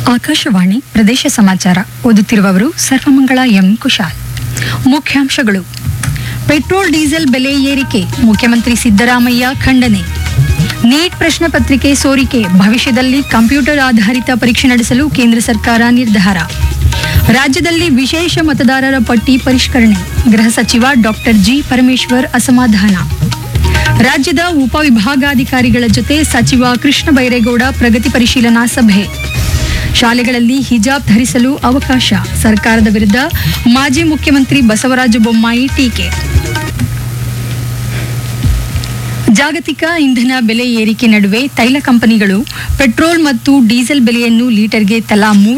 ಆಕಾಶವಾಣಿ ಪ್ರದೇಶ ಸಮಾಚಾರ ಓದುತ್ತಿರುವವರು ಸರ್ವಮಂಗಳ ಎಂ ಕುಶಾಲ್ ಮುಖ್ಯಾಂಶಗಳು ಪೆಟ್ರೋಲ್ ಡೀಸೆಲ್ ಬೆಲೆ ಏರಿಕೆ ಮುಖ್ಯಮಂತ್ರಿ ಸಿದ್ದರಾಮಯ್ಯ ಖಂಡನೆ ನೀಟ್ ಪ್ರಶ್ನೆ ಪತ್ರಿಕೆ ಸೋರಿಕೆ ಭವಿಷ್ಯದಲ್ಲಿ ಕಂಪ್ಯೂಟರ್ ಆಧಾರಿತ ಪರೀಕ್ಷೆ ನಡೆಸಲು ಕೇಂದ್ರ ಸರ್ಕಾರ ನಿರ್ಧಾರ ರಾಜ್ಯದಲ್ಲಿ ವಿಶೇಷ ಮತದಾರರ ಪಟ್ಟಿ ಪರಿಷ್ಕರಣೆ ಗೃಹ ಸಚಿವ ಡಾಕ್ಟರ್ ಜಿ ಪರಮೇಶ್ವರ್ ಅಸಮಾಧಾನ ರಾಜ್ಯದ ಉಪವಿಭಾಗಾಧಿಕಾರಿಗಳ ಜೊತೆ ಸಚಿವ ಕೃಷ್ಣ ಬೈರೇಗೌಡ ಪ್ರಗತಿ ಪರಿಶೀಲನಾ ಸಭೆ ಶಾಲೆಗಳಲ್ಲಿ ಹಿಜಾಬ್ ಧರಿಸಲು ಅವಕಾಶ ಸರ್ಕಾರದ ವಿರುದ್ಧ ಮಾಜಿ ಮುಖ್ಯಮಂತ್ರಿ ಬಸವರಾಜ ಬೊಮ್ಮಾಯಿ ಟೀಕೆ ಜಾಗತಿಕ ಇಂಧನ ಬೆಲೆ ಏರಿಕೆ ನಡುವೆ ತೈಲ ಕಂಪನಿಗಳು ಪೆಟ್ರೋಲ್ ಮತ್ತು ಡೀಸೆಲ್ ಬೆಲೆಯನ್ನು ಲೀಟರ್ಗೆ ತಲಾ ಮೂರು